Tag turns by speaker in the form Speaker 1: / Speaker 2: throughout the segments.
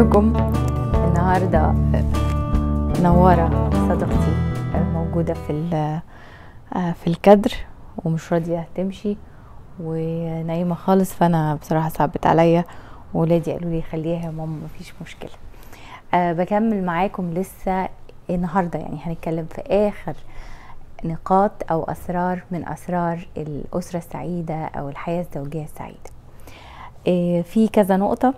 Speaker 1: ازيكم النهارده نوارة صديقتي موجودة في ال- في الكادر ومش راضية تمشي ونايمة خالص فأنا بصراحة صعبت عليا وولادي قالوا لي خليها يا ماما مفيش مشكلة أه بكمل معاكم لسه النهارده يعني هنتكلم في آخر نقاط أو أسرار من أسرار الأسرة السعيدة أو الحياة الزوجية السعيدة أه في كذا نقطة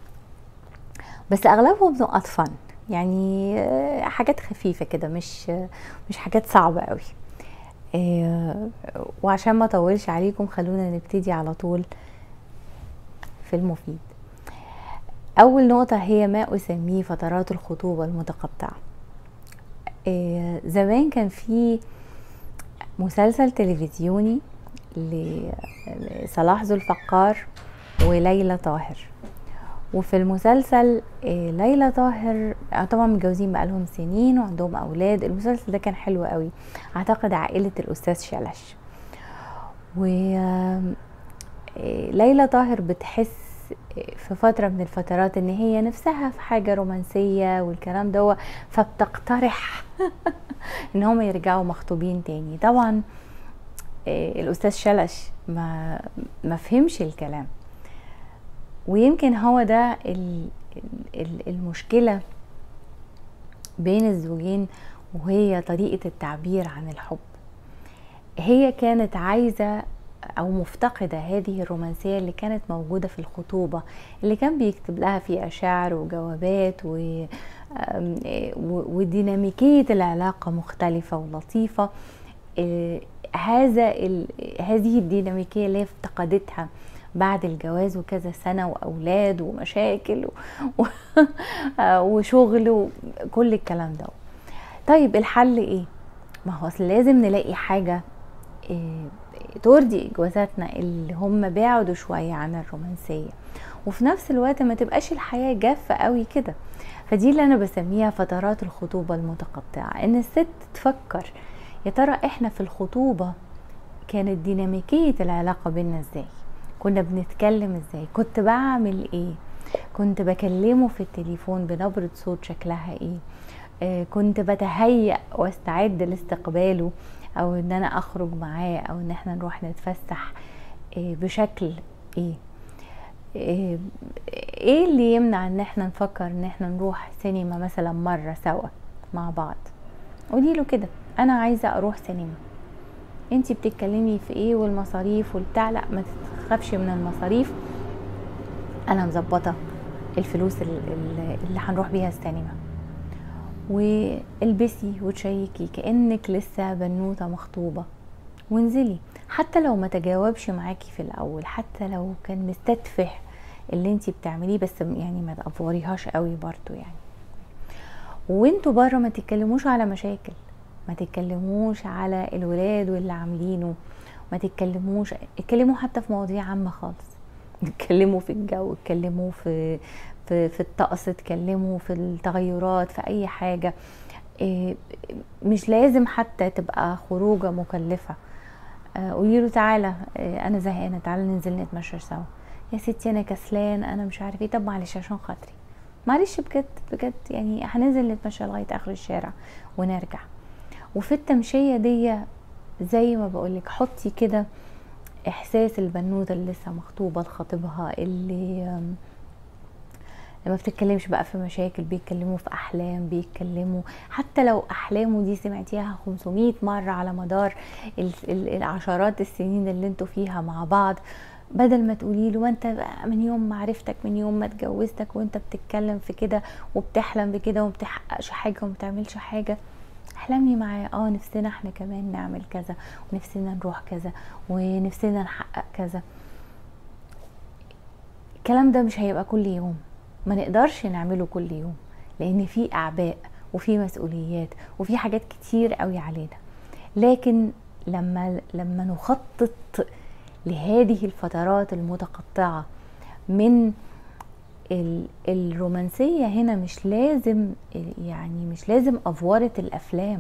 Speaker 1: بس اغلبهم نقط فن يعني آه، حاجات خفيفه كده مش مش حاجات صعبه قوي آه، وعشان ما اطولش عليكم خلونا نبتدي على طول في المفيد اول نقطه هي ما اسميه فترات الخطوبه المتقطعه آه، زمان كان في مسلسل تلفزيوني لصلاح ذو الفقار وليلى طاهر وفي المسلسل آه، ليلى طاهر آه، طبعا متجوزين بقالهم سنين وعندهم اولاد المسلسل ده كان حلو قوي اعتقد عائله الاستاذ شلش و آه، ليلى طاهر بتحس في فترة من الفترات ان هي نفسها في حاجة رومانسية والكلام ده فبتقترح ان هم يرجعوا مخطوبين تاني طبعا آه، الاستاذ شلش ما ما فهمش الكلام ويمكن هو ده ال- ال- المشكلة بين الزوجين وهي طريقة التعبير عن الحب هي كانت عايزة أو مفتقدة هذه الرومانسية اللي كانت موجودة في الخطوبة اللي كان بيكتب لها فيها شعر وجوابات و آم، إيه، و- وديناميكية العلاقة مختلفة ولطيفة إيه، هذا ال- هذه الديناميكية اللي هي افتقدتها بعد الجواز وكذا سنة وأولاد ومشاكل و... و... آه، وشغل وكل الكلام ده طيب الحل ايه ما هو أصل لازم نلاقي حاجة إيه ترضي جوازاتنا اللي هم بعدوا شوية عن الرومانسية وفي نفس الوقت ما تبقاش الحياة جافة قوي كده فدي اللي انا بسميها فترات الخطوبة المتقطعة ان الست تفكر يا ترى احنا في الخطوبة كانت ديناميكية العلاقة بينا ازاي كنا بنتكلم ازاي كنت بعمل ايه كنت بكلمه في التليفون بنبرة صوت شكلها ايه آه كنت بتهيأ واستعد لاستقباله او ان انا اخرج معاه او ان احنا نروح نتفسح آه بشكل ايه آه، ايه اللي يمنع ان احنا نفكر ان احنا نروح سينما مثلا مرة سوا مع بعض قولي له كده انا عايزة اروح سينما انتي بتتكلمي في ايه والمصاريف والبتاع لا ما تخافش من المصاريف انا مظبطه الفلوس ال- ال- اللي هنروح بيها السينما والبسي وتشيكي كانك لسه بنوته مخطوبه وانزلي حتى لو ما تجاوبش معاكي في الاول حتى لو كان مستتفه اللي انتي بتعمليه بس يعني ما تقفوريهاش قوي برضو يعني وانتوا بره ما تتكلموش على مشاكل ما تتكلموش على الولاد واللي عاملينه ما تتكلموش اتكلموا حتى في مواضيع عامه خالص اتكلموا في الجو اتكلموا في في في الطقس اتكلموا في التغيرات في اي حاجه إيه، مش لازم حتى تبقى خروجه مكلفه آه، قولي له تعالى آه، انا زهقانه تعالى ننزل نتمشى سوا يا ستي انا كسلان انا مش عارف ايه طب معلش عشان خاطري معلش بجد بجد يعني هننزل نتمشى لغايه اخر الشارع ونرجع وفي التمشيه دي زي ما بقولك حطي كده احساس البنوته اللي لسه مخطوبه لخطيبها اللي آم، ما بتتكلمش بقى في مشاكل بيتكلموا في احلام بيتكلموا حتى لو احلامه دي سمعتيها 500 مره على مدار ال- ال- العشرات السنين اللي انتوا فيها مع بعض بدل ما تقولي له ما انت بقى من يوم ما عرفتك من يوم ما اتجوزتك وانت بتتكلم في كده وبتحلم بكده وما بتحققش حاجه وما بتعملش حاجه احلمي معاه اه نفسنا احنا كمان نعمل كذا ونفسنا نروح كذا ونفسنا نحقق كذا الكلام ده مش هيبقى كل يوم ما نقدرش نعمله كل يوم لان في اعباء وفي مسؤوليات وفي حاجات كتير قوي علينا لكن لما لما نخطط لهذه الفترات المتقطعه من ال- الرومانسية هنا مش لازم يعني مش لازم أفورة الأفلام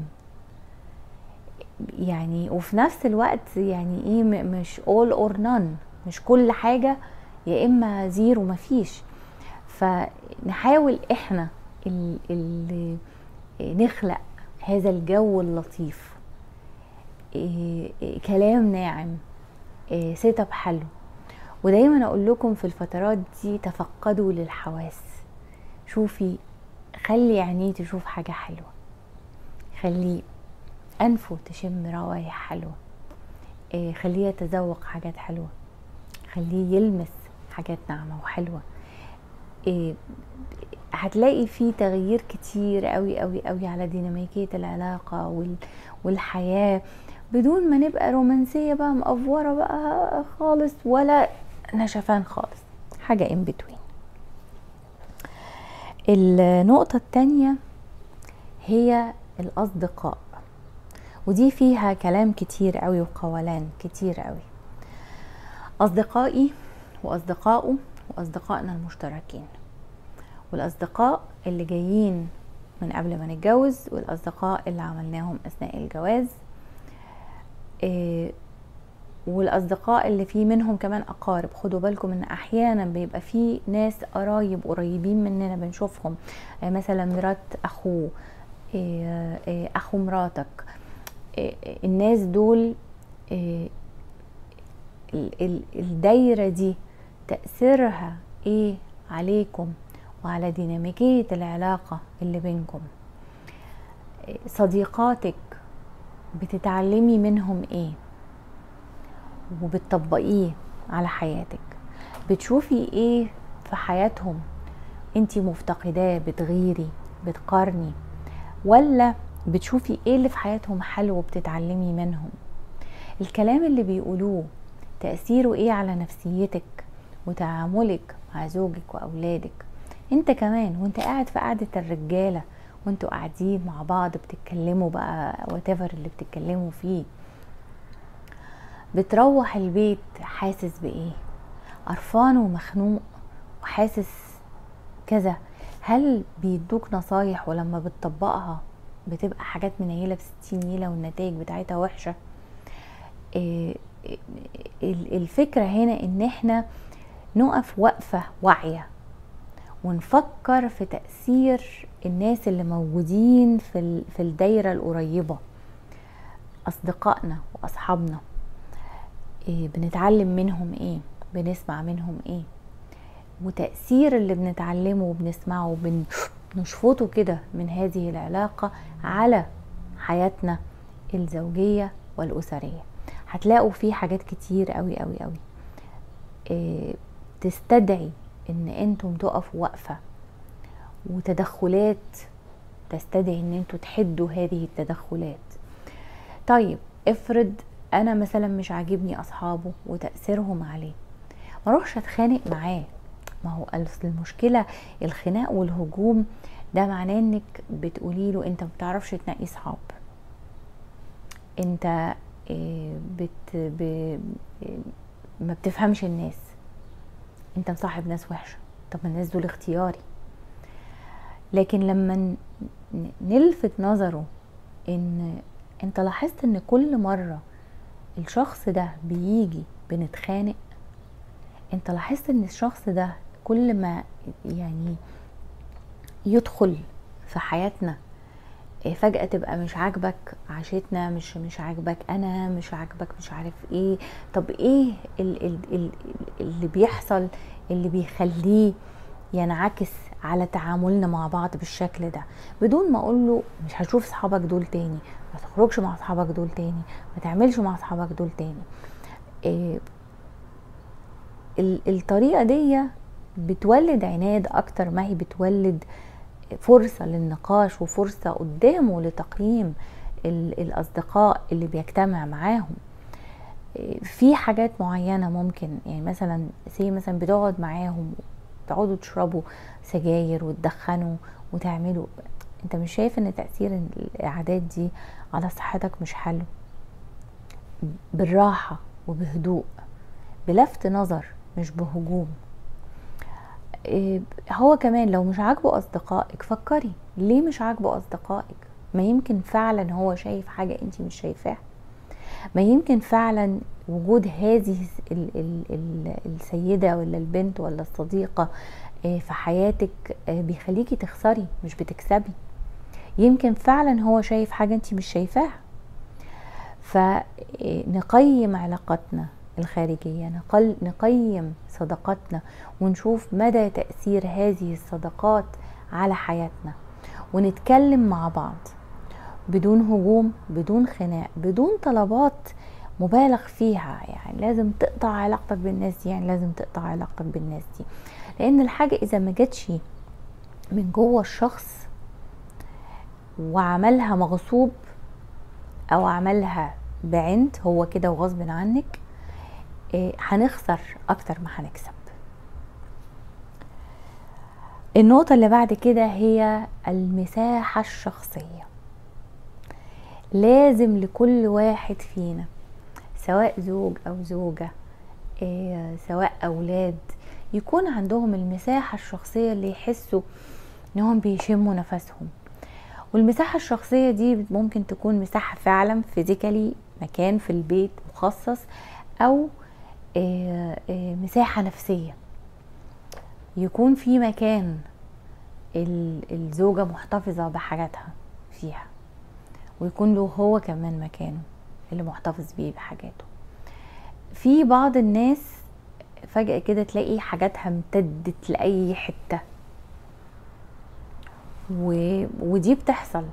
Speaker 1: يعني وفي نفس الوقت يعني ايه م- مش all or none مش كل حاجة يا إما زيرو مفيش فنحاول احنا اللي نخلق هذا الجو اللطيف إيه إيه كلام ناعم إيه سيت اب حلو ودايما اقول لكم في الفترات دي تفقدوا للحواس شوفي خلي عينيه تشوف حاجة حلوة خلي أنفه تشم روايح حلوة إيه خليه يتذوق حاجات حلوة خليه يلمس حاجات ناعمة وحلوة إيه هتلاقي في تغيير كتير قوي قوي قوي على ديناميكية العلاقة وال والحياة بدون ما نبقى رومانسية بقى مقفورة بقى خالص ولا نشفان خالص حاجة ان بتوين النقطة التانية هي الأصدقاء ودي فيها كلام كتير قوي وقولان كتير قوي أصدقائي وأصدقائه وأصدقائنا المشتركين والأصدقاء اللي جايين من قبل ما نتجوز والأصدقاء اللي عملناهم أثناء الجواز إيه والاصدقاء اللي في منهم كمان اقارب خدوا بالكم ان احيانا بيبقى في ناس قرايب قريبين مننا بنشوفهم إيه مثلا مرات اخوه إيه إيه اخو مراتك الناس دول الدايره دي تاثيرها ايه عليكم وعلى ديناميكيه العلاقه اللي بينكم صديقاتك بتتعلمي منهم ايه وبتطبقيه على حياتك بتشوفي ايه في حياتهم انتي مفتقداه بتغيري بتقارني ولا بتشوفي ايه اللي في حياتهم حلو وبتتعلمي منهم الكلام اللي بيقولوه تأثيره ايه على نفسيتك وتعاملك مع زوجك واولادك انت كمان وانت قاعد في قعدة الرجالة وانتوا قاعدين مع بعض بتتكلموا بقى واتيفر اللي بتتكلموا فيه بتروح البيت حاسس بايه قرفان ومخنوق وحاسس كذا هل بيدوك نصايح ولما بتطبقها بتبقى حاجات منيلة بستين نيلة والنتائج بتاعتها وحشة إيه الفكرة هنا ان احنا نقف وقفة واعية ونفكر في تأثير الناس اللي موجودين في, في الدايرة القريبة أصدقائنا وأصحابنا إيه بنتعلم منهم ايه بنسمع منهم ايه وتأثير اللي بنتعلمه وبنسمعه وبنشفطه كده من هذه العلاقة على حياتنا الزوجية والأسرية هتلاقوا في حاجات كتير قوي قوي قوي إيه تستدعي ان انتم تقفوا وقفة وتدخلات تستدعي ان انتم تحدوا هذه التدخلات طيب افرض انا مثلا مش عاجبني اصحابه وتاثيرهم عليه ما اروحش اتخانق معاه ما هو المشكله الخناق والهجوم ده معناه انك بتقولي له انت ما بتعرفش تنقي صحاب انت بت ب... ما بتفهمش الناس انت مصاحب ناس وحشه طب الناس دول اختياري لكن لما نلفت نظره ان انت لاحظت ان كل مره الشخص ده بيجي بنتخانق انت لاحظت ان الشخص ده كل ما يعني يدخل في حياتنا فجأة تبقى مش عاجبك عاشتنا مش مش عاجبك انا مش عاجبك مش عارف ايه طب ايه ال ال ال اللي بيحصل اللي بيخليه ينعكس على تعاملنا مع بعض بالشكل ده بدون ما اقول له مش هشوف اصحابك دول تاني ما تخرجش مع اصحابك دول تاني ما تعملش مع اصحابك دول تاني إيه الطريقه دي بتولد عناد اكتر ما هي بتولد فرصه للنقاش وفرصه قدامه لتقييم الاصدقاء اللي بيجتمع معاهم في حاجات معينة ممكن يعني مثلا سي مثلا بتقعد معاهم تقعدوا تشربوا سجاير وتدخنوا وتعملوا انت مش شايف ان تأثير العادات دي على صحتك مش حلو بالراحة وبهدوء بلفت نظر مش بهجوم هو كمان لو مش عاجبه اصدقائك فكري ليه مش عاجبه اصدقائك ما يمكن فعلا هو شايف حاجة انت مش شايفاها ما يمكن فعلا وجود هذه ال ال ال السيدة ولا البنت ولا الصديقة آه، في حياتك آه، بيخليكي تخسري مش بتكسبي يمكن فعلا هو شايف حاجة انت مش شايفاها فنقيم علاقاتنا الخارجية نقل نقيم صداقاتنا ونشوف مدى تأثير هذه الصداقات على حياتنا ونتكلم مع بعض بدون هجوم بدون خناق بدون طلبات مبالغ فيها يعني لازم تقطع علاقتك بالناس دي يعني لازم تقطع علاقتك بالناس دي لان الحاجة اذا ما جاتش من جوه الشخص وعملها مغصوب او عملها بعند هو كده وغصب عنك إيه، هنخسر اكتر ما هنكسب النقطة اللي بعد كده هي المساحة الشخصية لازم لكل واحد فينا سواء زوج او زوجة إيه، سواء اولاد يكون عندهم المساحة الشخصية اللي يحسوا انهم بيشموا نفسهم والمساحة الشخصية دي ممكن تكون مساحة فعلا فيزيكالي مكان في البيت مخصص او آه، آه، مساحة نفسية يكون في مكان الزوجة محتفظة بحاجاتها فيها ويكون له هو كمان مكانه اللي محتفظ بيه بحاجاته في بعض الناس فجأة كده تلاقي حاجاتها امتدت لأي حتة و... ودي بتحصل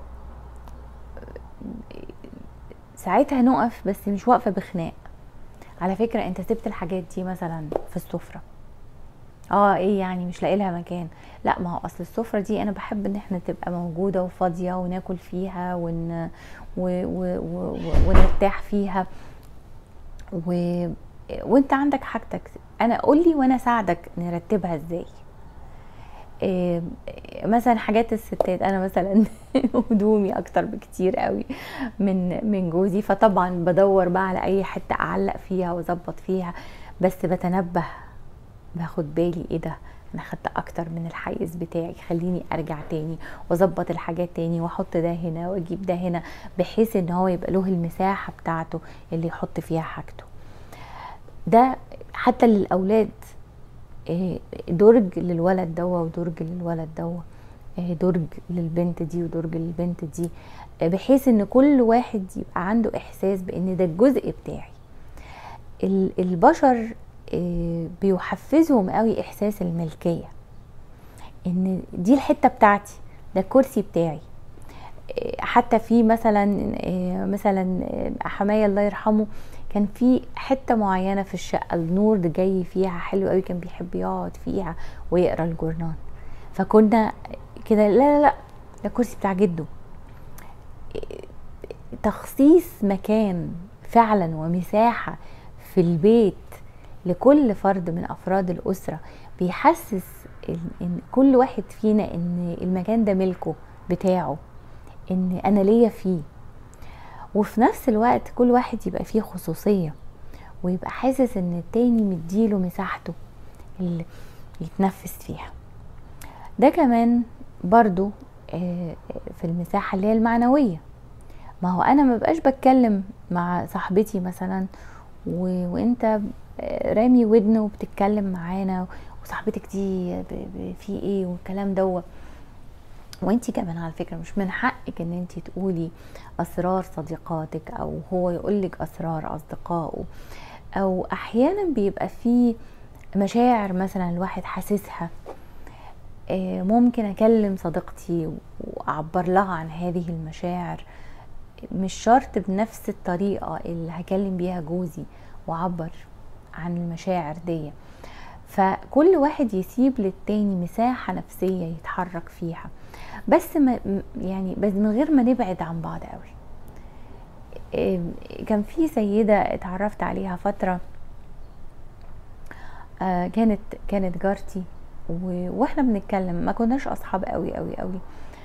Speaker 1: ساعتها نقف بس مش واقفة بخناق على فكرة انت سبت الحاجات دي مثلا في السفرة اه ايه يعني مش لاقي لها مكان لا ما هو اصل السفره دي انا بحب ان احنا تبقى موجوده وفاضيه وناكل فيها ون... و... و... و... ونرتاح فيها و... وانت عندك حاجتك انا قولي وانا اساعدك نرتبها ازاي إيه مثلا حاجات الستات انا مثلا هدومي اكتر بكتير قوي من من جوزي فطبعا بدور بقى على اي حته اعلق فيها واظبط فيها بس بتنبه باخد بالي ايه ده انا خدت اكتر من الحيز بتاعي خليني ارجع تاني واظبط الحاجات تاني واحط ده هنا واجيب ده هنا بحيث ان هو يبقى له المساحه بتاعته اللي يحط فيها حاجته ده حتى للاولاد إيه، درج للولد دوا ودرج للولد دوا إيه، درج للبنت دي ودرج للبنت دي بحيث ان كل واحد يبقى عنده احساس بان ده الجزء بتاعي البشر إيه، بيحفزهم قوي احساس الملكيه ان دي الحته بتاعتي ده الكرسي بتاعي حتى في مثلا مثلا حماية الله يرحمه كان في حته معينه في الشقه النور ده جاي فيها حلو قوي كان بيحب يقعد فيها ويقرا الجورنال فكنا كده لا لا لا ده الكرسي بتاع جده تخصيص مكان فعلا ومساحه في البيت لكل فرد من افراد الاسره بيحسس ان كل واحد فينا ان المكان ده ملكه بتاعه ان انا ليا فيه وفي نفس الوقت كل واحد يبقى فيه خصوصية ويبقى حاسس ان التاني مديله مساحته اللي يتنفس فيها ده كمان برضو آه، في المساحة اللي هي المعنوية ما هو انا ما بقاش بتكلم مع صاحبتي مثلا و... وانت رامي ودن وبتتكلم معانا وصاحبتك دي في ايه والكلام دوت وانت كمان على فكره مش من حقك ان انت تقولي اسرار صديقاتك او هو يقولك اسرار اصدقائه او احيانا بيبقى في مشاعر مثلا الواحد حاسسها آه، ممكن اكلم صديقتي واعبر لها عن هذه المشاعر مش شرط بنفس الطريقه اللي هكلم بيها جوزي واعبر عن المشاعر دي فكل واحد يسيب للتاني مساحه نفسيه يتحرك فيها بس ما يعني بس من غير ما نبعد عن بعض قوي كان في سيدة اتعرفت عليها فترة آه، كانت كانت جارتي واحنا بنتكلم ما كناش اصحاب قوي قوي قوي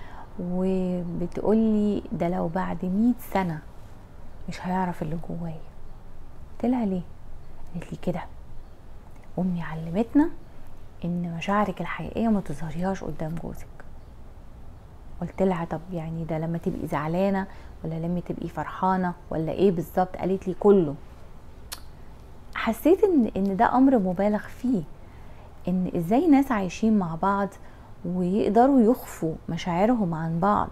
Speaker 1: وبتقولي ده لو بعد مية سنة مش هيعرف اللي جوايا قلت لها ليه قالت لي كده امي علمتنا ان مشاعرك الحقيقيه ما تظهريهاش قدام جوزك قلت لها طب يعني ده لما تبقي زعلانه ولا لما تبقي فرحانه ولا ايه بالظبط قالت لي كله حسيت ان ان ده امر مبالغ فيه ان ازاي ناس عايشين مع بعض ويقدروا يخفوا مشاعرهم عن بعض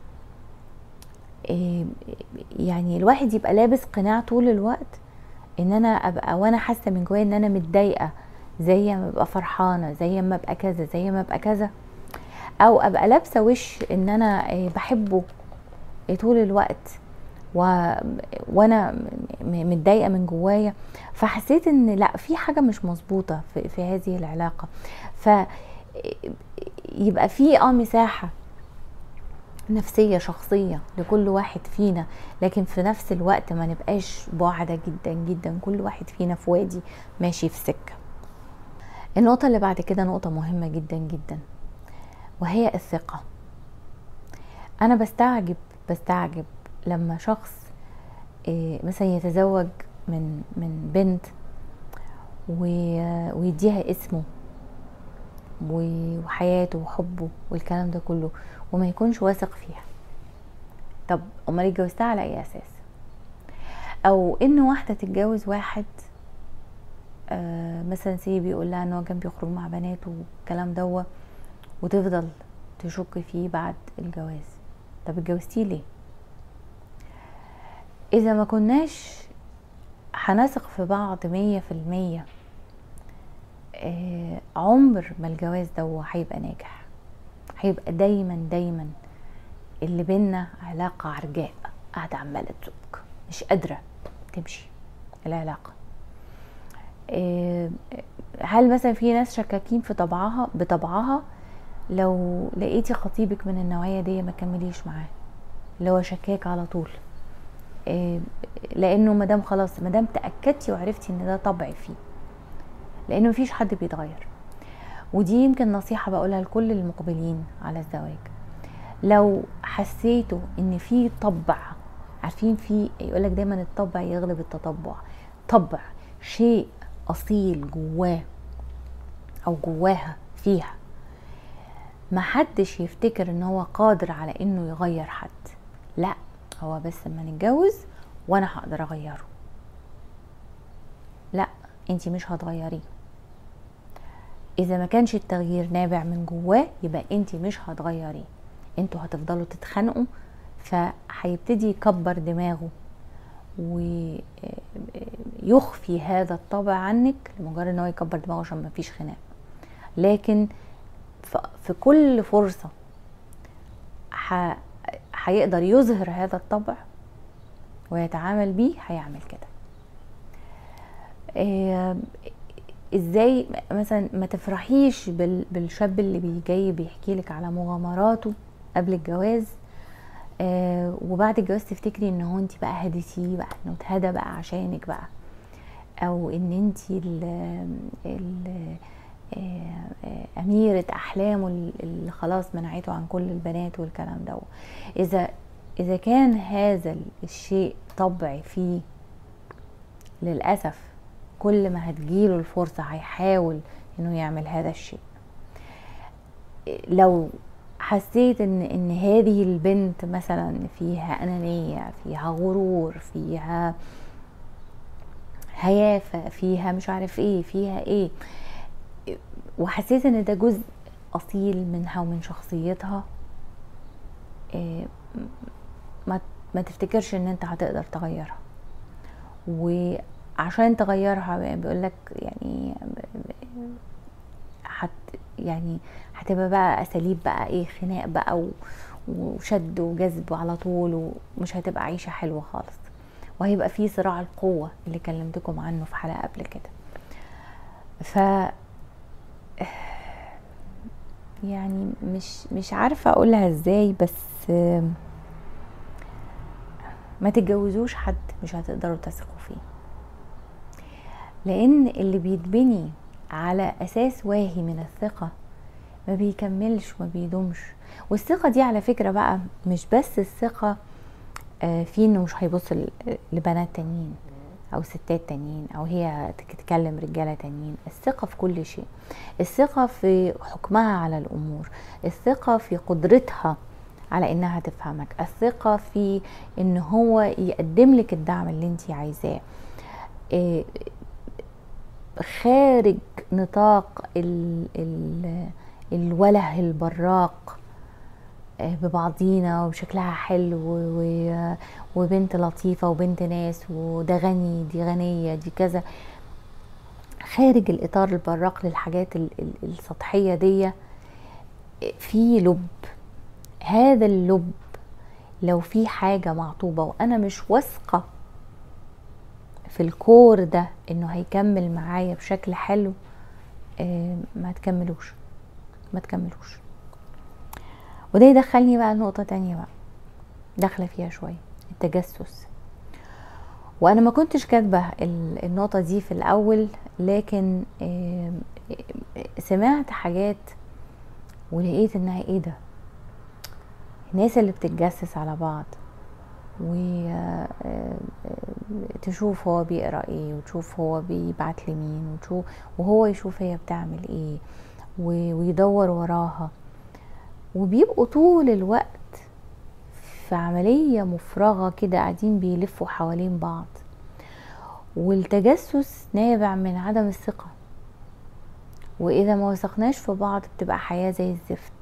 Speaker 1: إيه، يعني الواحد يبقى لابس قناع طول الوقت ان انا ابقى وانا حاسه من جوايا ان انا متضايقه زي ما ابقى فرحانه زي ما ابقى كذا زي ما ابقى كذا او ابقى لابسه وش ان انا إيه، بحبه طول الوقت و... وانا متضايقه من جوايا فحسيت ان لا في حاجه مش مظبوطه في... في هذه العلاقه ف يبقى في اه مساحه نفسيه شخصيه لكل واحد فينا لكن في نفس الوقت ما نبقاش بعدة جدا جدا كل واحد فينا في وادي ماشي في سكه النقطه اللي بعد كده نقطه مهمه جدا جدا وهي الثقه انا بستعجب بستعجب لما شخص إيه، مثلا يتزوج من من بنت ويديها اسمه وحياته وحبه والكلام ده كله وما يكونش واثق فيها طب امال اتجوزتها على اي اساس او ان واحده تتجوز واحد آه مثلا سي بيقول لها ان هو كان بيخرج مع بناته والكلام دوت وتفضل تشك فيه بعد الجواز طب اتجوزتيه ليه اذا ما كناش هنثق في بعض مية في المية آه عمر ما الجواز ده هيبقى ناجح هيبقى دايما دايما اللي بينا علاقة عرجاء قاعدة عمالة تزق مش قادرة تمشي العلاقة آه هل مثلا في ناس شكاكين في طبعها بطبعها لو لقيتي خطيبك من النوعية دي ما كمليش معاه اللي هو شكاك على طول إيه لانه مادام خلاص مادام تاكدتي وعرفتي ان ده طبع فيه لانه مفيش حد بيتغير ودي يمكن نصيحه بقولها لكل المقبلين على الزواج لو حسيتوا ان في طبع عارفين في يقولك دايما الطبع يغلب التطبع طبع شيء اصيل جواه او جواها فيها ما حدش يفتكر ان هو قادر على انه يغير حد لا هو بس لما نتجوز وانا هقدر اغيره لا انتي مش هتغيريه اذا ما كانش التغيير نابع من جواه يبقى انتي مش هتغيريه انتوا هتفضلوا تتخانقوا فهيبتدي يكبر دماغه ويخفي هذا الطبع عنك لمجرد ان هو يكبر دماغه عشان مفيش خناق لكن في كل فرصه هيقدر يظهر هذا الطبع ويتعامل بيه هيعمل كده إيه ازاي مثلا ما تفرحيش بالشاب اللي جاي بيحكي لك على مغامراته قبل الجواز آه وبعد الجواز تفتكري ان هو انت بقى هديتيه بقى انه اتهدى بقى عشانك بقى او ان انت أميرة أحلامه اللي خلاص منعته عن كل البنات والكلام ده إذا إذا كان هذا الشيء طبع فيه للأسف كل ما هتجيله الفرصة هيحاول إنه يعمل هذا الشيء لو حسيت ان ان هذه البنت مثلا فيها انانيه فيها غرور فيها هيافه فيها مش عارف ايه فيها ايه وحسيت ان ده جزء اصيل منها ومن شخصيتها إيه، ما ما تفتكرش ان انت هتقدر تغيرها وعشان تغيرها بيقولك يعني حت يعني هتبقى بقى اساليب بقى ايه خناق بقى وشد وجذب على طول ومش هتبقى عيشه حلوه خالص وهيبقى في صراع القوه اللي كلمتكم عنه في حلقه قبل كده ف يعني مش مش عارفه اقولها ازاي بس ما تتجوزوش حد مش هتقدروا تثقوا فيه لان اللي بيتبني على اساس واهي من الثقه ما بيكملش وما بيدومش والثقه دي على فكره بقى مش بس الثقه آه، في انه مش هيبص لبنات تانيين او ستات تانيين او هي تتكلم رجاله تانيين الثقه في كل شيء الثقه في حكمها على الامور الثقه في قدرتها على انها تفهمك الثقه في ان هو يقدم لك الدعم اللي انت عايزاه إيه، خارج نطاق ال ال الوله البراق آه، ببعضينا وشكلها حلو و- وبنت لطيفة وبنت ناس وده غني دي غنية دي كذا خارج الإطار البراق للحاجات ال- ال- السطحية دي في لب هذا اللب لو في حاجة معطوبة وأنا مش واثقة في الكور ده إنه هيكمل معايا بشكل حلو آه، ما تكملوش ما تكملوش وده يدخلني بقى لنقطة تانية بقى داخلة فيها شوية التجسس وانا ما كنتش كاتبة ال- النقطة دي في الاول لكن آم، آم، سمعت حاجات ولقيت انها ايه ده الناس اللي بتتجسس على بعض وتشوف هو بيقرا ايه وتشوف هو بيبعت لمين وتشوف وهو يشوف هي بتعمل ايه و- ويدور وراها وبيبقوا طول الوقت في عملية مفرغة كده قاعدين بيلفوا حوالين بعض والتجسس نابع من عدم الثقة وإذا ما وثقناش في بعض بتبقى حياة زي الزفت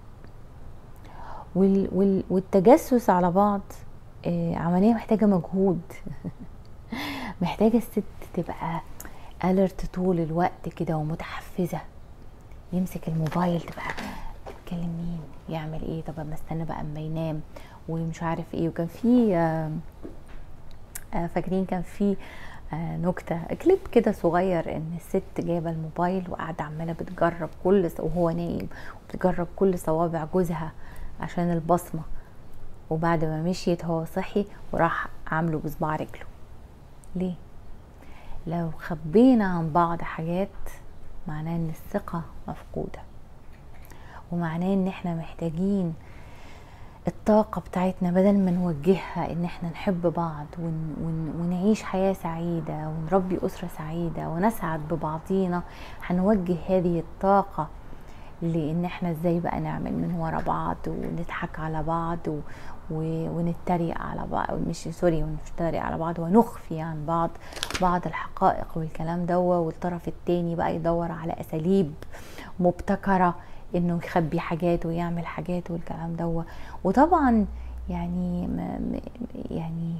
Speaker 1: وال وال والتجسس على بعض آه، عملية محتاجة مجهود محتاجة الست تبقى الرت طول الوقت كده ومتحفزة يمسك الموبايل تبقى بتكلم مين يعمل ايه طب اما استنى بقى اما ينام ومش عارف ايه وكان في آه، آه، فاكرين كان في آه، نكتة كليب كده صغير ان الست جايبة الموبايل وقاعدة عمالة بتجرب كل وهو نايم وبتجرب كل صوابع جوزها عشان البصمة وبعد ما مشيت هو صحي وراح عامله بصباع رجله ليه لو خبينا عن بعض حاجات معناه ان الثقة مفقودة ومعناه ان احنا محتاجين الطاقة بتاعتنا بدل ما نوجهها ان احنا نحب بعض ون ون ونعيش حياة سعيدة ونربي أسرة سعيدة ونسعد ببعضينا هنوجه هذه الطاقة لان احنا ازاي بقى نعمل من ورا بعض ونضحك على بعض و و- ونتريق على بعض مش سوري ونتريق على بعض ونخفي عن بعض بعض الحقائق والكلام ده والطرف التاني بقى يدور على اساليب مبتكره انه يخبي حاجات ويعمل حاجات والكلام ده وطبعا يعني ما- م- يعني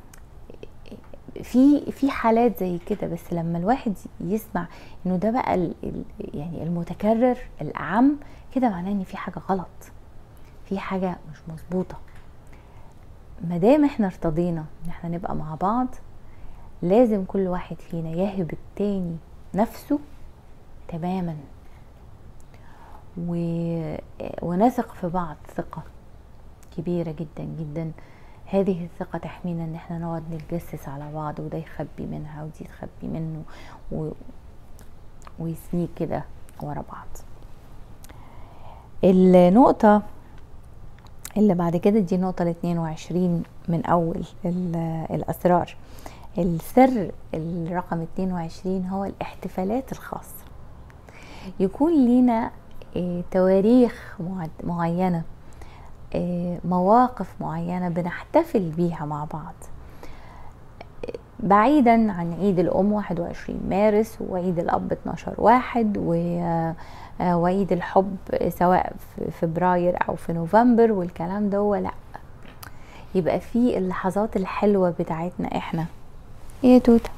Speaker 1: في في حالات زي كده بس لما الواحد يسمع انه ده بقى ال ال يعني المتكرر الاعم كده معناه ان في حاجه غلط في حاجه مش مظبوطه ما دام احنا ارتضينا ان احنا نبقى مع بعض لازم كل واحد فينا يهب التاني نفسه تماما و... ونثق في بعض ثقة كبيرة جدا جدا هذه الثقة تحمينا ان احنا نقعد نتجسس على بعض وده يخبي منها ودي تخبي منه و... ويسنيك كده ورا بعض النقطة اللي بعد كده دي النقطة ال 22 من أول ال- الأسرار السر الرقم 22 هو الاحتفالات الخاصة يكون لينا آه، تواريخ معد- معينة آه، مواقف معينة بنحتفل بيها مع بعض بعيدا عن عيد الأم 21 مارس وعيد الأب 12 واحد و آه، وعيد الحب سواء في فبراير أو في نوفمبر والكلام ده لا يبقى في اللحظات الحلوة بتاعتنا احنا ايه يا توتة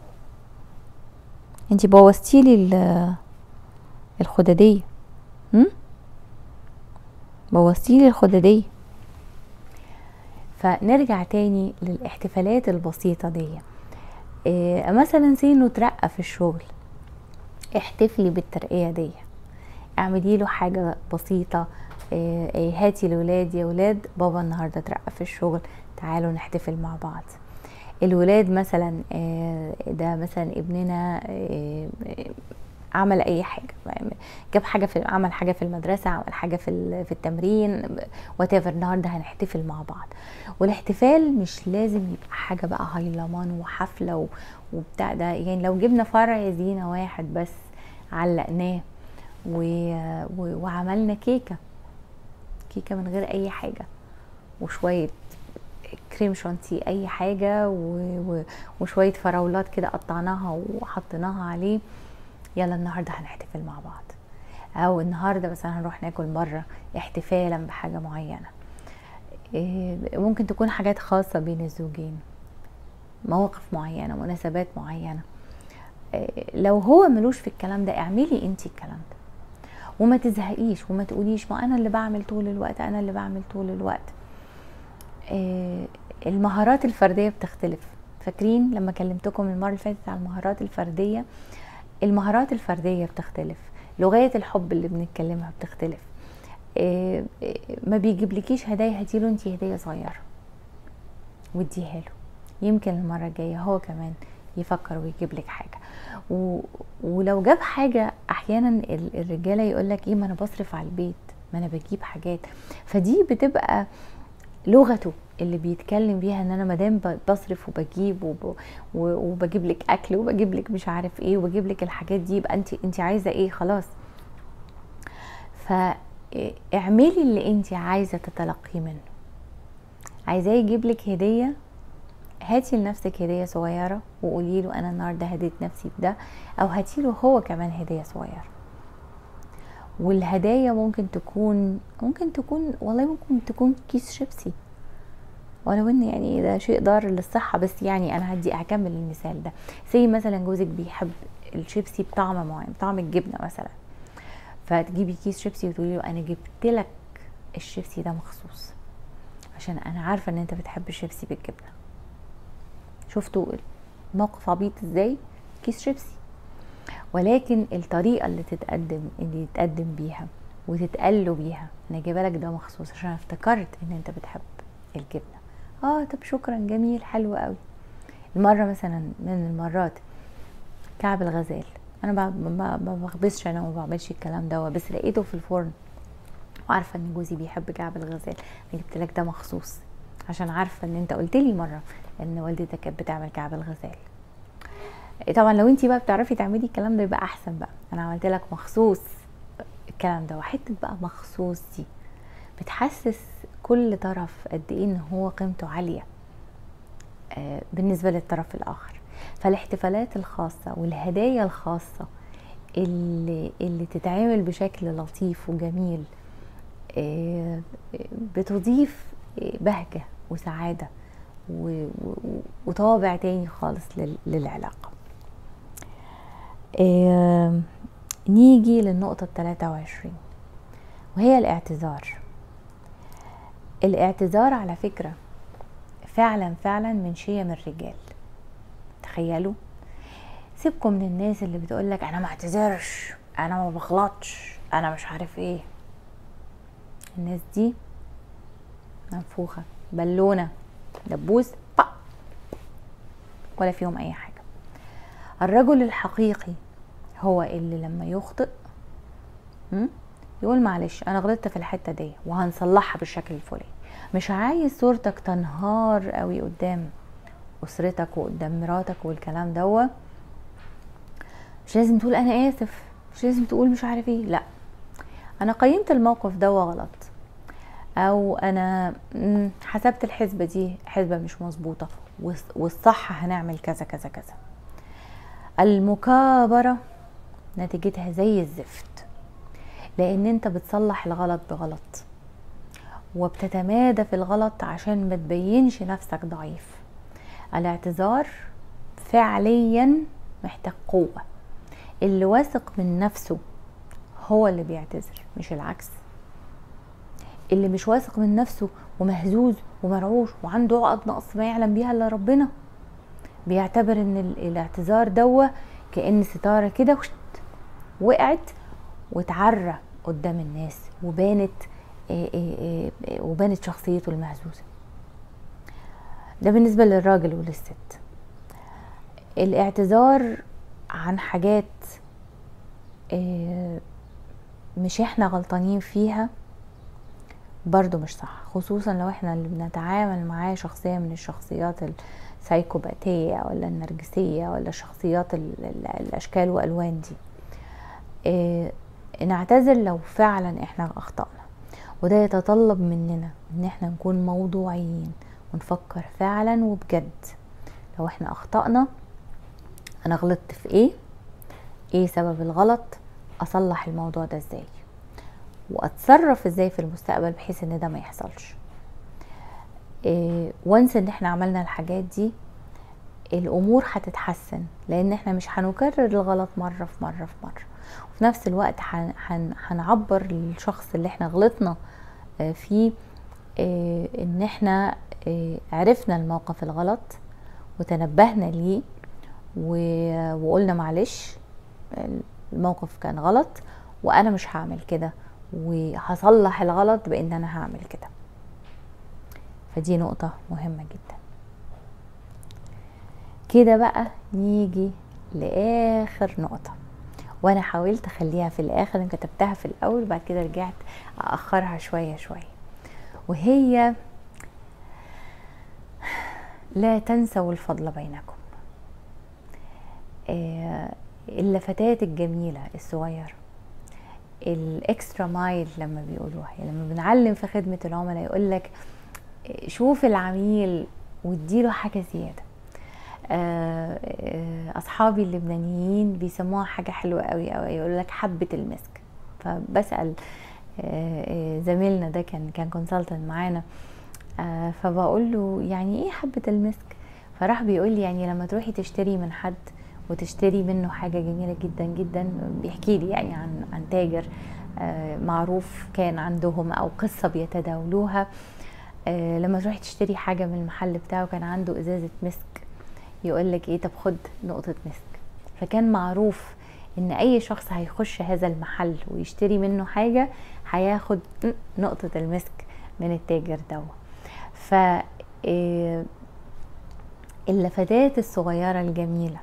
Speaker 1: انتي بوظتيلي ال- الخدادية هم؟ بوظتيلي الخدادية فنرجع تاني للاحتفالات البسيطة دي إيه مثلا زي انه ترقى في الشغل احتفلي بالترقية دي اعملي له حاجة بسيطة إيه إيه هاتي لولاد يا ولاد بابا النهاردة ترقى في الشغل تعالوا نحتفل مع بعض الولاد مثلا آه، ده مثلا ابننا آه، آه، عمل اي حاجه جاب حاجه في عمل حاجه في المدرسه عمل حاجه في ال- في التمرين وات النهارده هنحتفل مع بعض والاحتفال مش لازم يبقى حاجه بقى هيلمان وحفله و- وبتاع ده يعني لو جبنا فرع زينه واحد بس علقناه و- و- وعملنا كيكه كيكه من غير اي حاجه وشويه كريم شانتيه اي حاجه و... و... وشويه فراولات كده قطعناها وحطيناها عليه يلا النهارده هنحتفل مع بعض او النهارده مثلا هنروح ناكل بره احتفالا بحاجه معينه إيه، ممكن تكون حاجات خاصه بين الزوجين مواقف معينه مناسبات معينه إيه، لو هو ملوش في الكلام ده اعملي انت الكلام ده وما تزهقيش وما تقوليش ما انا اللي بعمل طول الوقت انا اللي بعمل طول الوقت إيه، المهارات الفرديه بتختلف فاكرين لما كلمتكم المره اللي فاتت على المهارات الفرديه المهارات الفرديه بتختلف لغات الحب اللي بنتكلمها بتختلف إيه ما بيجيبلكيش هدايا هديله انت هديه صغيره واديها له يمكن المره الجايه هو كمان يفكر ويجيب لك حاجه و... ولو جاب حاجه احيانا الرجاله يقول لك ايه ما انا بصرف على البيت ما انا بجيب حاجات فدي بتبقى لغته اللي بيتكلم بيها ان انا مادام بصرف وبجيب وب... وبجيب لك اكل وبجيب لك مش عارف ايه وبجيب لك الحاجات دي يبقى انت انت عايزه ايه خلاص فاعملي اللي انت عايزه تتلقيه منه عايزاه يجيب لك هديه هاتي لنفسك هديه صغيره وقولي له انا النهارده هديت نفسي بده او هاتي له هو كمان هديه صغيره والهدايا ممكن تكون ممكن تكون والله ممكن تكون كيس شيبسي ولو ان يعني ده شيء ضار للصحة بس يعني انا هدي هكمل المثال ده زي مثلا جوزك بيحب الشيبسي بطعم معين طعم الجبنة مثلا فتجيبي كيس شيبسي وتقولي له انا جبت لك الشيبسي ده مخصوص عشان انا عارفة ان انت بتحب الشيبسي بالجبنة شفتوا الموقف عبيط ازاي كيس شيبسي ولكن الطريقه اللي تتقدم اللي يتقدم بيها وتتقال له بيها انا جايبه لك ده مخصوص عشان افتكرت ان انت بتحب الجبنه اه طب شكرا جميل حلو قوي المره مثلا من المرات كعب الغزال انا ما بخبزش انا وما بعملش الكلام ده بس لقيته في الفرن وعارفه ان جوزي بيحب كعب الغزال جبت لك ده مخصوص عشان عارفه ان انت قلت لي مره ان والدتك كانت بتعمل كعب الغزال طبعا لو انت بقى بتعرفي تعملي الكلام ده يبقى احسن بقى انا عملت لك مخصوص الكلام ده وحته بقى مخصوص دي بتحسس كل طرف قد ايه ان هو قيمته عاليه آه، بالنسبه للطرف الاخر فالاحتفالات الخاصه والهدايا الخاصه اللي اللي تتعامل بشكل لطيف وجميل آه، بتضيف بهجه وسعاده وطابع تاني خالص للعلاقه آه نيجي للنقطة التلاتة وعشرين وهي الاعتذار الاعتذار على فكرة فعلا فعلا من شيم الرجال تخيلوا سيبكم من الناس اللي بتقولك انا ما اعتذرش انا ما بغلطش انا مش عارف ايه الناس دي منفوخة بالونة دبوس ولا فيهم اي حاجة الرجل الحقيقي هو اللي لما يخطئ يقول معلش انا غلطت في الحته دي وهنصلحها بالشكل الفلاني مش عايز صورتك تنهار قوي قدام اسرتك وقدام مراتك والكلام دوا مش لازم تقول انا اسف مش لازم تقول مش عارف ايه لا انا قيمت الموقف دوا غلط او انا حسبت الحسبه دي حسبه مش مظبوطه والصح هنعمل كذا كذا كذا المكابرة نتيجتها زي الزفت لان انت بتصلح الغلط بغلط وبتتمادى في الغلط عشان ما تبينش نفسك ضعيف الاعتذار فعليا محتاج قوة اللي واثق من نفسه هو اللي بيعتذر مش العكس اللي مش واثق من نفسه ومهزوز ومرعوش وعنده عقد نقص ما يعلم بيها الا ربنا بيعتبر ان الاعتذار دوا كان ستاره كده وقعت واتعرى قدام الناس وبانت آه، آه، آه، وبانت شخصيته المهزوزه ده بالنسبه للراجل وللست الاعتذار عن حاجات مش احنا غلطانين فيها برضو مش صح خصوصا لو احنا اللي بنتعامل معاه شخصية من الشخصيات السايكوباتية ولا النرجسية ولا الشخصيات الاشكال والوان دي اه نعتذر لو فعلا احنا اخطأنا وده يتطلب مننا ان احنا نكون موضوعيين ونفكر فعلا وبجد لو احنا اخطأنا انا غلطت في ايه ايه سبب الغلط اصلح الموضوع ده ازاي واتصرف ازاي في المستقبل بحيث ان ده ما يحصلش إيه وانس ان احنا عملنا الحاجات دي الامور هتتحسن لان احنا مش هنكرر الغلط مره في مره في مره وفي نفس الوقت هنعبر للشخص اللي احنا غلطنا فيه ان احنا عرفنا الموقف الغلط وتنبهنا ليه وقلنا معلش الموقف كان غلط وانا مش هعمل كده وهصلح الغلط بان انا هعمل كده فدي نقطة مهمة جدا كده بقى نيجي لاخر نقطة وانا حاولت اخليها في الاخر انا كتبتها في الاول بعد كده رجعت اخرها شوية شوية وهي لا تنسوا الفضل بينكم اللفتات الجميلة الصغيرة الاكسترا مايل لما بيقولوها يعني لما بنعلم في خدمة العملاء يقول لك شوف العميل واديله حاجة زيادة اصحابي اللبنانيين بيسموها حاجة حلوة قوي قوي يقول لك حبة المسك فبسأل زميلنا ده كان كان كونسلتنت معانا فبقول له يعني ايه حبة المسك فراح بيقول لي يعني لما تروحي تشتري من حد وتشتري منه حاجه جميله جدا جدا بيحكي لي يعني عن عن تاجر معروف كان عندهم او قصه بيتداولوها لما تروحي تشتري حاجه من المحل بتاعه كان عنده ازازه مسك يقول لك ايه طب خد نقطه مسك فكان معروف ان اي شخص هيخش هذا المحل ويشتري منه حاجه هياخد نقطه المسك من التاجر ده ف اللفتات الصغيره الجميله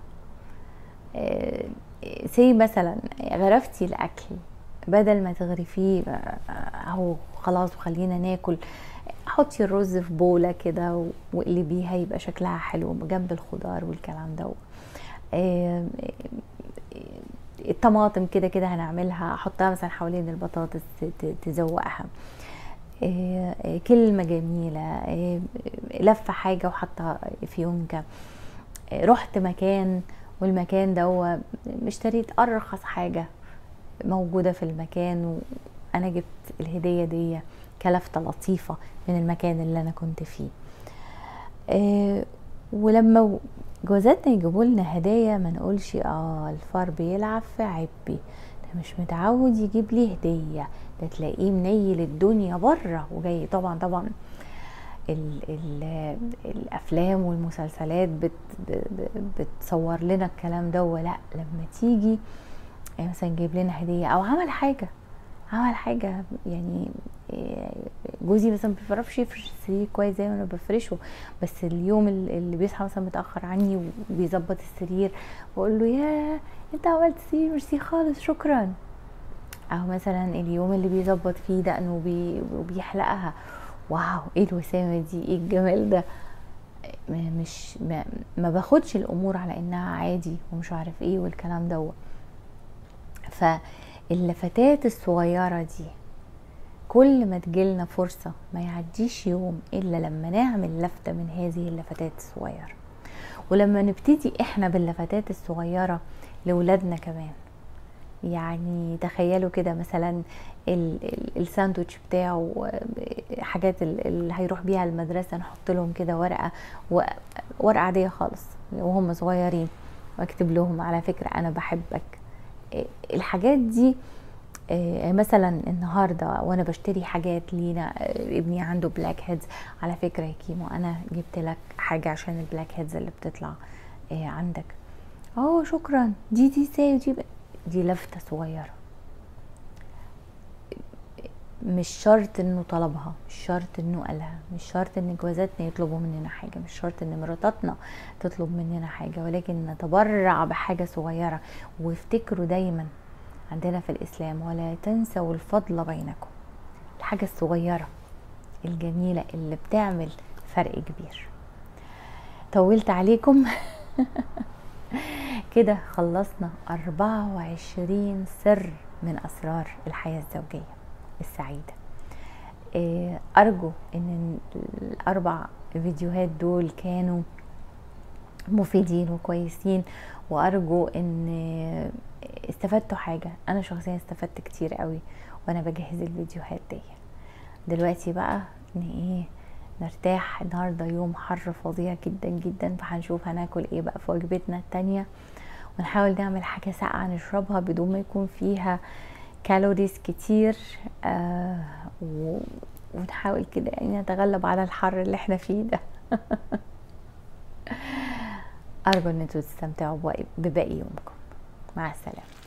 Speaker 1: سي مثلا غرفتي الاكل بدل ما تغرفيه اهو خلاص وخلينا ناكل حطي الرز في بوله كده واقلبيها يبقى شكلها حلو جنب الخضار والكلام ده الطماطم كده كده هنعملها احطها مثلا حوالين البطاطس تزوقها كلمة جميلة لفة حاجة وحطها في يونكة رحت مكان والمكان ده هو اشتريت ارخص حاجة موجودة في المكان وانا جبت الهدية دي كلفتة لطيفة من المكان اللي انا كنت فيه أه ولما جوازاتنا يجيبوا لنا هدايا ما نقولش اه الفار بيلعب في عبي ده مش متعود يجيب لي هدية ده تلاقيه منيل الدنيا بره وجاي طبعا طبعا ال ال الافلام والمسلسلات بت بتصور لنا الكلام ده لا لما تيجي مثلا جايب لنا هديه او عمل حاجه عمل حاجه يعني جوزي مثلا ما بيعرفش يفرش السرير كويس زي ما انا بفرشه بس اليوم اللي بيصحى مثلا متاخر عني وبيظبط السرير بقول له يا انت عملت سرير ميرسي خالص شكرا او مثلا اليوم اللي بيظبط فيه دقنه وبيحلقها واو ايه الوسامه دي ايه الجمال ده مش ما, ما باخدش الامور على انها عادي ومش عارف ايه والكلام دوت فاللفتات الصغيره دي كل ما تجيلنا فرصة ما يعديش يوم إلا لما نعمل لفتة من هذه اللفتات الصغيرة ولما نبتدي إحنا باللفتات الصغيرة لولادنا كمان يعني تخيلوا كده مثلا الساندوتش بتاعه حاجات اللي هيروح بيها المدرسه نحط لهم كده ورقه ورقه عاديه خالص وهم صغيرين واكتب لهم على فكره انا بحبك الحاجات دي مثلا النهارده وانا بشتري حاجات لينا ابني عنده بلاك هيدز على فكره يا كيمو انا جبت لك حاجه عشان البلاك هيدز اللي بتطلع عندك اه شكرا دي دي ساي ودي دي لفتة صغيرة مش شرط انه طلبها مش شرط انه قالها مش شرط ان جوازاتنا يطلبوا مننا حاجة مش شرط ان مراتاتنا تطلب مننا حاجة ولكن نتبرع بحاجة صغيرة وافتكروا دايما عندنا في الاسلام ولا تنسوا الفضل بينكم الحاجة الصغيرة الجميلة اللي بتعمل فرق كبير طولت عليكم كده خلصنا 24 سر من أسرار الحياة الزوجية السعيدة أرجو أن الأربع الفيديوهات دول كانوا مفيدين وكويسين وارجو ان استفدتوا حاجة انا شخصيا استفدت كتير قوي وانا بجهز الفيديوهات دي دلوقتي بقى ان ايه نرتاح النهارده يوم حر فظيع جدا جدا فهنشوف هناكل ايه بقى في وجبتنا التانية ونحاول نعمل حاجة ساقعة نشربها بدون ما يكون فيها كالوريز كتير آه و... ونحاول كده يعني نتغلب على الحر اللي احنا فيه ده ارجو ان انتوا تستمتعوا بباقي يومكم مع السلامه